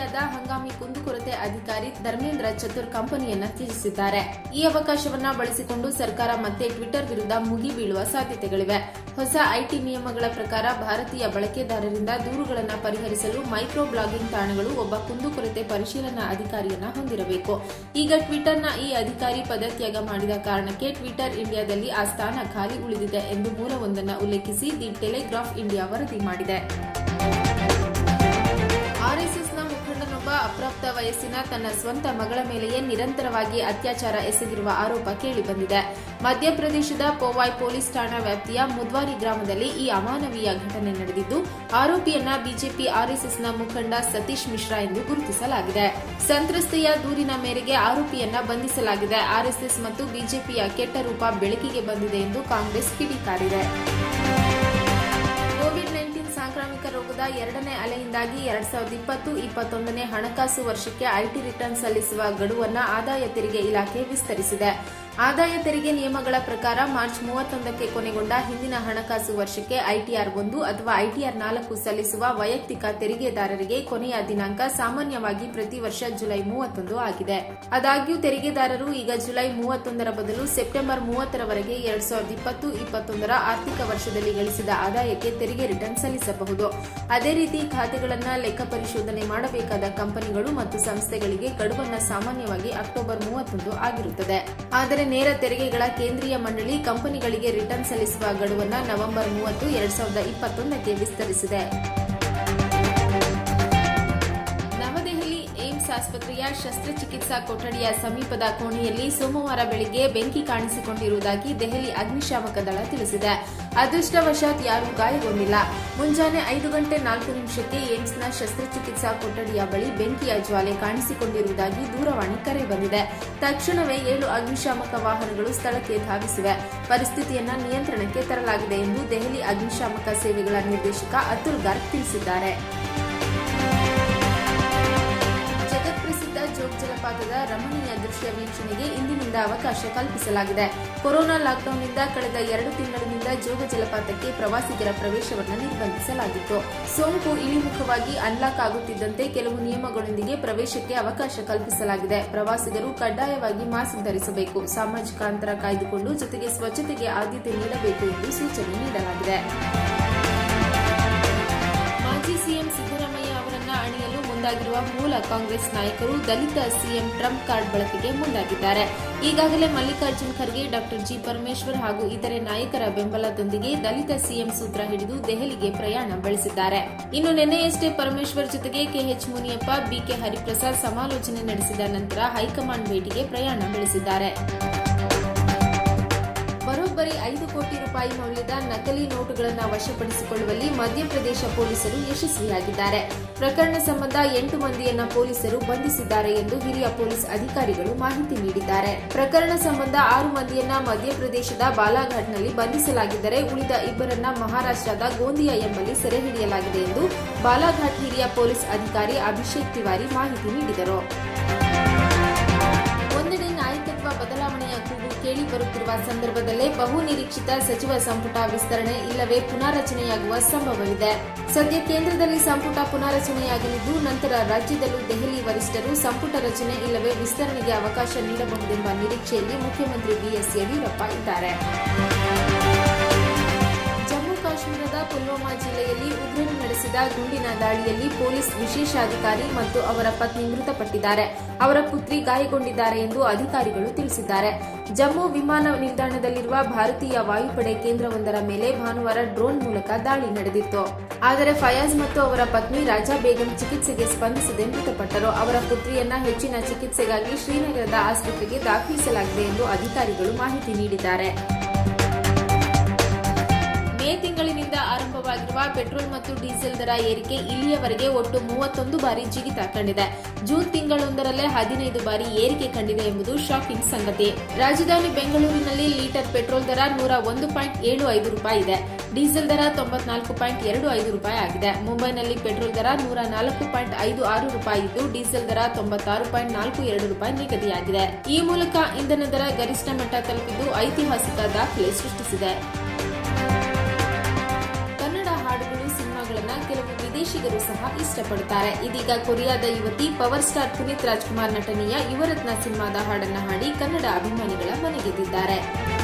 ಇಂಡಿಯಾದ ಹಂಗಾಮಿ ಕುಂದುಕೊರತೆ ಅಧಿಕಾರಿ ಧರ್ಮೇಂದ್ರ ಚತುರ್ ಕಂಪನಿಯನ್ನ ತ್ಯಜಿಸಿದ್ದಾರೆ ಈ ಅವಕಾಶವನ್ನ ಬಳಸಿಕೊಂಡು ಸರ್ಕಾರ ಮತ್ತೆ ಟ್ವಿಟರ್ ವಿರುದ್ಧ ಮುಗಿಬೀಳುವ ಸಾಧ್ಯತೆಗಳಿವೆ ಹೊಸ ಐಟಿ ನಿಯಮಗಳ ಪ್ರಕಾರ ಭಾರತೀಯ ಬಳಕೆದಾರರಿಂದ ದೂರುಗಳನ್ನು ಪರಿಹರಿಸಲು ಮೈಕ್ರೋ ಬ್ಲಾಗಿಂಗ್ ತಾಣಗಳು ಒಬ್ಬ ಕುಂದುಕೊರತೆ ಪರಿಶೀಲನಾ ಅಧಿಕಾರಿಯನ್ನ ಹೊಂದಿರಬೇಕು ಈಗ ಟ್ವಿಟರ್ನ ಈ ಅಧಿಕಾರಿ ಪದತ್ಯಾಗ ಮಾಡಿದ ಕಾರಣಕ್ಕೆ ಟ್ವಿಟರ್ ಇಂಡಿಯಾದಲ್ಲಿ ಆ ಸ್ಥಾನ ಖಾಲಿ ಉಳಿದಿದೆ ಎಂದು ಮೂಲವೊಂದನ್ನು ಉಲ್ಲೇಖಿಸಿ ದಿ ಟೆಲಿಗ್ರಾಫ್ ಇಂಡಿಯಾ ವರದಿ ಮಾಡಿದೆ ಆರ್ಎಸ್ಎಸ್ನ ಮುಖಂಡನೊಬ್ಬ ಅಪ್ರಾಪ್ತ ವಯಸ್ಸಿನ ತನ್ನ ಸ್ವಂತ ಮಗಳ ಮೇಲೆಯೇ ನಿರಂತರವಾಗಿ ಅತ್ಯಾಚಾರ ಎಸಗಿರುವ ಆರೋಪ ಕೇಳಿಬಂದಿದೆ ಮಧ್ಯಪ್ರದೇಶದ ಪೋವಾಯ್ ಪೊಲೀಸ್ ಠಾಣಾ ವ್ಯಾಪ್ತಿಯ ಮುದ್ವಾರಿ ಗ್ರಾಮದಲ್ಲಿ ಈ ಅಮಾನವೀಯ ಘಟನೆ ನಡೆದಿದ್ದು ಆರೋಪಿಯನ್ನ ಬಿಜೆಪಿ ಆರ್ಎಸ್ಎಸ್ನ ಮುಖಂಡ ಸತೀಶ್ ಮಿಶ್ರಾ ಎಂದು ಗುರುತಿಸಲಾಗಿದೆ ಸಂತ್ರಸ್ತೆಯ ದೂರಿನ ಮೇರೆಗೆ ಆರೋಪಿಯನ್ನ ಬಂಧಿಸಲಾಗಿದೆ ಆರ್ಎಸ್ಎಸ್ ಮತ್ತು ಬಿಜೆಪಿಯ ಕೆಟ್ಟ ರೂಪ ಬೆಳಕಿಗೆ ಬಂದಿದೆ ಎಂದು ಕಾಂಗ್ರೆಸ್ ಕಿಡಿಕಾರಿದೆ ಕೋವಿಡ್ ನೈನ್ಟೀನ್ ಸಾಂಕ್ರಾಮಿಕ ರೋಗದ ಎರಡನೇ ಅಲೆಯಿಂದಾಗಿ ಎರಡ್ ಸಾವಿರದ ಇಪ್ಪತ್ತು ಇಪ್ಪತ್ತೊಂದನೇ ಹಣಕಾಸು ವರ್ಷಕ್ಕೆ ಐಟಿ ರಿಟರ್ನ್ ಸಲ್ಲಿಸುವ ಗಡುವನ್ನು ಆದಾಯ ತೆರಿಗೆ ಇಲಾಖೆ ವಿಸ್ತರಿಸಿದೆ ಆದಾಯ ತೆರಿಗೆ ನಿಯಮಗಳ ಪ್ರಕಾರ ಮಾರ್ಚ್ ಮೂವತ್ತೊಂದಕ್ಕೆ ಕೊನೆಗೊಂಡ ಹಿಂದಿನ ಹಣಕಾಸು ವರ್ಷಕ್ಕೆ ಐಟಿಆರ್ ಒಂದು ಅಥವಾ ಐಟಿಆರ್ ನಾಲ್ಕು ಸಲ್ಲಿಸುವ ವೈಯಕ್ತಿಕ ತೆರಿಗೆದಾರರಿಗೆ ಕೊನೆಯ ದಿನಾಂಕ ಸಾಮಾನ್ಯವಾಗಿ ಪ್ರತಿ ವರ್ಷ ಜುಲೈ ಮೂವತ್ತೊಂದು ಆಗಿದೆ ಆದಾಗ್ಯೂ ತೆರಿಗೆದಾರರು ಈಗ ಜುಲೈ ಮೂವತ್ತೊಂದರ ಬದಲು ಸೆಪ್ಟೆಂಬರ್ ಮೂವತ್ತರವರೆಗೆ ಎರಡ್ ಸಾವಿರದ ಇಪ್ಪತ್ತು ಇಪ್ಪತ್ತೊಂದರ ಆರ್ಥಿಕ ವರ್ಷದಲ್ಲಿ ಗಳಿಸಿದ ಆದಾಯಕ್ಕೆ ತೆರಿಗೆ ರಿಟರ್ನ್ ಸಲ್ಲಿಸಬಹುದು ಅದೇ ರೀತಿ ಖಾತೆಗಳನ್ನು ಲೆಕ್ಕ ಪರಿಶೋಧನೆ ಮಾಡಬೇಕಾದ ಕಂಪನಿಗಳು ಮತ್ತು ಸಂಸ್ಥೆಗಳಿಗೆ ಗಡುವನ್ನು ಸಾಮಾನ್ಯವಾಗಿ ಅಕ್ಟೋಬರ್ ಮೂವತ್ತೊಂದು ಆಗಿರುತ್ತದೆ ಆದರೆ ನೇರ ತೆರಿಗೆಗಳ ಕೇಂದ್ರೀಯ ಮಂಡಳಿ ಕಂಪನಿಗಳಿಗೆ ರಿಟರ್ನ್ ಸಲ್ಲಿಸುವ ಗಡುವನ್ನು ನವೆಂಬರ್ ಮೂವತ್ತು ಎರಡ್ ಸಾವಿರದ ಇಪ್ಪತ್ತೊಂದಕ್ಕೆ ವಿಸ್ತರಿಸಿದೆ ನವದೆಹಲಿ ಏಮ್ಸ್ ಆಸ್ಪತ್ರೆಯ ಶಸ್ತ್ರಚಿಕಿತ್ಸಾ ಕೊಠಡಿಯ ಸಮೀಪದ ಕೋಣೆಯಲ್ಲಿ ಸೋಮವಾರ ಬೆಳಿಗ್ಗೆ ಬೆಂಕಿ ಕಾಣಿಸಿಕೊಂಡಿರುವುದಾಗಿ ದೆಹಲಿ ಅಗ್ನಿಶಾಮಕ ದಳ ತಿಳಿಸಿದೆ ಅದೃಷ್ಟವಶಾತ್ ಯಾರೂ ಗಾಯಗೊಂಡಿಲ್ಲ ಮುಂಜಾನೆ ಐದು ಗಂಟೆ ನಾಲ್ಕು ನಿಮಿಷಕ್ಕೆ ಏಮ್ಸ್ನ ಶಸ್ತ್ರಚಿಕಿತ್ಸಾ ಕೊಠಡಿಯ ಬಳಿ ಬೆಂಕಿಯ ಜ್ವಾಲೆ ಕಾಣಿಸಿಕೊಂಡಿರುವುದಾಗಿ ದೂರವಾಣಿ ಕರೆ ಬಂದಿದೆ ತಕ್ಷಣವೇ ಏಳು ಅಗ್ನಿಶಾಮಕ ವಾಹನಗಳು ಸ್ಥಳಕ್ಕೆ ಧಾವಿಸಿವೆ ಪರಿಸ್ಥಿತಿಯನ್ನ ನಿಯಂತ್ರಣಕ್ಕೆ ತರಲಾಗಿದೆ ಎಂದು ದೆಹಲಿ ಅಗ್ನಿಶಾಮಕ ಸೇವೆಗಳ ನಿರ್ದೇಶಕ ಅತುಲ್ ಗರ್ಗ್ ತಿಳಿಸಿದ್ದಾರೆ ಜಗತ್ಪ್ರಸಿದ್ಧ ಜೋಗ್ ಜಲಪಾತದ ರಮಣೀಯ ದೃಶ್ಯ ವೀಕ್ಷಣೆಗೆ ಇಂದಿನಿಂದ ಅವಕಾಶ ಕಲ್ಪಿಸಲಾಗಿದೆ ಕೊರೋನಾ ಲಾಕ್ಡೌನ್ನಿಂದ ಕಳೆದ ಎರಡು ತಿಂಗಳಿನಿಂದ ಜೋಗ ಜಲಪಾತಕ್ಕೆ ಪ್ರವಾಸಿಗರ ಪ್ರವೇಶವನ್ನು ನಿರ್ಬಂಧಿಸಲಾಗಿತ್ತು ಸೋಂಕು ಇಳಿಮುಖವಾಗಿ ಅನ್ಲಾಕ್ ಆಗುತ್ತಿದ್ದಂತೆ ಕೆಲವು ನಿಯಮಗಳೊಂದಿಗೆ ಪ್ರವೇಶಕ್ಕೆ ಅವಕಾಶ ಕಲ್ಪಿಸಲಾಗಿದೆ ಪ್ರವಾಸಿಗರು ಕಡ್ಡಾಯವಾಗಿ ಮಾಸ್ಕ್ ಧರಿಸಬೇಕು ಸಾಮಾಜಿಕ ಅಂತರ ಕಾಯ್ದುಕೊಂಡು ಜೊತೆಗೆ ಸ್ವಚ್ಛತೆಗೆ ಆದ್ಯತೆ ನೀಡಬೇಕು ಎಂದು ಸೂಚನೆ ನೀಡಲಾಗಿದೆ ಮಾಜಿ ಸಿಎಂ ಸಿದ್ದರಾಮಯ್ಯ ಅವರನ್ನ ಅಣಿಯಲು ಮುಂದಾಗಿರುವ ಮೂಲ ಕಾಂಗ್ರೆಸ್ ನಾಯಕರು ದಲಿತ ಸಿಎಂ ಟ್ರಂಪ್ ಕಾರ್ಡ್ ಬಳಕೆಗೆ ಮುಂದಾಗಿದ್ದಾರೆ ಈಗಾಗಲೇ ಮಲ್ಲಿಕಾರ್ಜುನ್ ಖರ್ಗೆ ಡಾಕ್ಟರ್ ಜಿ ಪರಮೇಶ್ವರ್ ಹಾಗೂ ಇತರೆ ನಾಯಕರ ಬೆಂಬಲದೊಂದಿಗೆ ದಲಿತ ಸಿಎಂ ಸೂತ್ರ ಹಿಡಿದು ದೆಹಲಿಗೆ ಪ್ರಯಾಣ ಬೆಳೆಸಿದ್ದಾರೆ ಇನ್ನು ನಿನ್ನೆಯಷ್ಟೇ ಪರಮೇಶ್ವರ್ ಜೊತೆಗೆ ಕೆಎಚ್ ಮುನಿಯಪ್ಪ ಬಿಕೆ ಹರಿಪ್ರಸಾದ್ ಸಮಾಲೋಚನೆ ನಡೆಸಿದ ನಂತರ ಹೈಕಮಾಂಡ್ ಭೇಟಿಗೆ ಪ್ರಯಾಣ ಬೆಳೆಸಿದ್ದಾರೆ ಬರೋಬ್ಬರಿ ಐದು ಕೋಟಿ ರೂಪಾಯಿ ಮೌಲ್ಯದ ನಕಲಿ ನೋಟುಗಳನ್ನು ವಶಪಡಿಸಿಕೊಳ್ಳುವಲ್ಲಿ ಮಧ್ಯಪ್ರದೇಶ ಪೊಲೀಸರು ಯಶಸ್ವಿಯಾಗಿದ್ದಾರೆ ಪ್ರಕರಣ ಸಂಬಂಧ ಎಂಟು ಮಂದಿಯನ್ನ ಪೊಲೀಸರು ಬಂಧಿಸಿದ್ದಾರೆ ಎಂದು ಹಿರಿಯ ಪೊಲೀಸ್ ಅಧಿಕಾರಿಗಳು ಮಾಹಿತಿ ನೀಡಿದ್ದಾರೆ ಪ್ರಕರಣ ಸಂಬಂಧ ಆರು ಮಂದಿಯನ್ನ ಮಧ್ಯಪ್ರದೇಶದ ಬಾಲಾಘಾಟ್ನಲ್ಲಿ ಬಂಧಿಸಲಾಗಿದ್ದರೆ ಉಳಿದ ಇಬ್ಬರನ್ನ ಮಹಾರಾಷ್ಟದ ಗೋಂದಿಯಾ ಎಂಬಲ್ಲಿ ಸೆರೆ ಹಿಡಿಯಲಾಗಿದೆ ಎಂದು ಬಾಲಾಘಾಟ್ ಹಿರಿಯ ಪೊಲೀಸ್ ಅಧಿಕಾರಿ ಅಭಿಷೇಕ್ ತಿವಾರಿ ಮಾಹಿತಿ ನೀಡಿದರು ಒಂದೆಡೆ ನಾಯಕತ್ವ ಬದಲಾವಣೆಯ ಕೂಗು ಕೇಳಿ ಬರುತ್ತಿರುವ ಸಂದರ್ಭದಲ್ಲೇ ಬಹು ನಿರೀಕ್ಷಿತ ಸಚಿವ ಸಂಪುಟ ವಿಸ್ತರಣೆ ಇಲ್ಲವೇ ಪುನಾರಚನೆಯಾಗುವ ಸಂಭವವಿದೆ ಸದ್ಯ ಕೇಂದ್ರದಲ್ಲಿ ಸಂಪುಟ ಪುನಾರಚನೆಯಾಗಲಿದ್ದು ನಂತರ ರಾಜ್ಯದಲ್ಲೂ ದೆಹಲಿ ವರಿಷ್ಠರು ಸಂಪುಟ ರಚನೆ ಇಲ್ಲವೇ ವಿಸ್ತರಣೆಗೆ ಅವಕಾಶ ನೀಡಬಹುದೆಂಬ ನಿರೀಕ್ಷೆಯಲ್ಲಿ ಮುಖ್ಯಮಂತ್ರಿ ಬಿಎಸ್ ಯಡಿಯೂರಪ್ಪ ಇದ್ದಾರೆ ಜಮ್ಮು ಕಾಶ್ಮೀರದ ಪುಲ್ವಾಮಾ ಜಿಲ್ಲೆಯಲ್ಲಿ ಉಗ್ರರು ನಡೆಸಿದ ಗುಂಡಿನ ದಾಳಿಯಲ್ಲಿ ಪೊಲೀಸ್ ವಿಶೇಷಾಧಿಕಾರಿ ಮತ್ತು ಅವರ ಪತ್ನಿ ಮೃತಪಟ್ಟಿದ್ದಾರೆ ಅವರ ಪುತ್ರಿ ಗಾಯಗೊಂಡಿದ್ದಾರೆ ಎಂದು ಅಧಿಕಾರಿಗಳು ತಿಳಿಸಿದ್ದಾರೆ ಜಮ್ಮು ವಿಮಾನ ನಿಲ್ದಾಣದಲ್ಲಿರುವ ಭಾರತೀಯ ವಾಯುಪಡೆ ಕೇಂದ್ರವೊಂದರ ಮೇಲೆ ಭಾನುವಾರ ಡ್ರೋನ್ ಮೂಲಕ ದಾಳಿ ನಡೆದಿತ್ತು ಆದರೆ ಫಯಾಜ್ ಮತ್ತು ಅವರ ಪತ್ನಿ ರಾಜಾ ಬೇಗಂ ಚಿಕಿತ್ಸೆಗೆ ಸ್ಪಂದಿಸದೆ ಮೃತಪಟ್ಟರು ಅವರ ಪುತ್ರಿಯನ್ನ ಹೆಚ್ಚಿನ ಚಿಕಿತ್ಸೆಗಾಗಿ ಶ್ರೀನಗರದ ಆಸ್ಪತ್ರೆಗೆ ದಾಖಲಿಸಲಾಗಿದೆ ಎಂದು ಅಧಿಕಾರಿಗಳು ಮಾಹಿತಿ ನೀಡಿದ್ದಾರೆ ಮೇ ತಿಂಗಳಿನಿಂದ ಆರಂಭವಾಗಿರುವ ಪೆಟ್ರೋಲ್ ಮತ್ತು ಡೀಸೆಲ್ ದರ ಏರಿಕೆ ಇಲ್ಲಿಯವರೆಗೆ ಒಟ್ಟು ಮೂವತ್ತೊಂದು ಬಾರಿ ಜಿಗಿತ ಕಂಡಿದೆ ಜೂನ್ ತಿಂಗಳೊಂದರಲ್ಲೇ ಹದಿನೈದು ಬಾರಿ ಏರಿಕೆ ಕಂಡಿದೆ ಎಂಬುದು ಶಾಕಿಂಗ್ ಸಂಗತಿ ರಾಜಧಾನಿ ಬೆಂಗಳೂರಿನಲ್ಲಿ ಲೀಟರ್ ಪೆಟ್ರೋಲ್ ದರ ನೂರ ಒಂದು ಪಾಯಿಂಟ್ ಏಳು ಐದು ರೂಪಾಯಿ ಇದೆ ಡೀಸೆಲ್ ದರ ತೊಂಬತ್ನಾಲ್ಕು ಪಾಯಿಂಟ್ ಎರಡು ಐದು ರೂಪಾಯಿ ಆಗಿದೆ ಮುಂಬೈನಲ್ಲಿ ಪೆಟ್ರೋಲ್ ದರ ನೂರ ನಾಲ್ಕು ಪಾಯಿಂಟ್ ಐದು ಆರು ರೂಪಾಯಿ ಇದ್ದು ಡೀಸೆಲ್ ದರ ತೊಂಬತ್ತಾರು ಪಾಯಿಂಟ್ ನಾಲ್ಕು ಎರಡು ರೂಪಾಯಿ ನಿಗದಿಯಾಗಿದೆ ಈ ಮೂಲಕ ಇಂಧನ ದರ ಗರಿಷ್ಠ ಮಟ್ಟ ತಲುಪಿದ್ದು ಐತಿಹಾಸಿಕ ದಾಖಲೆ ಸೃಷ್ಟಿಸಿದೆ ಕನ್ನಡ ಹಾಡುಗಳು ಸಿನಿಮಾಗಳನ್ನ ಕೆಲವು ವಿದೇಶಿಗರು ಸಹ ಇಷ್ಟಪಡುತ್ತಾರೆ ಇದೀಗ ಕೊರಿಯಾದ ಯುವತಿ ಪವರ್ ಸ್ಟಾರ್ ಪುನೀತ್ ರಾಜ್ಕುಮಾರ್ ನಟನೆಯ ಯುವರತ್ನ ಸಿನಿಮಾದ ಹಾಡನ್ನ ಹಾಡಿ ಕನ್ನಡ ಅಭಿಮಾನಿಗಳ ಮನೆಗೆದ್ದಿದ್ದಾರೆ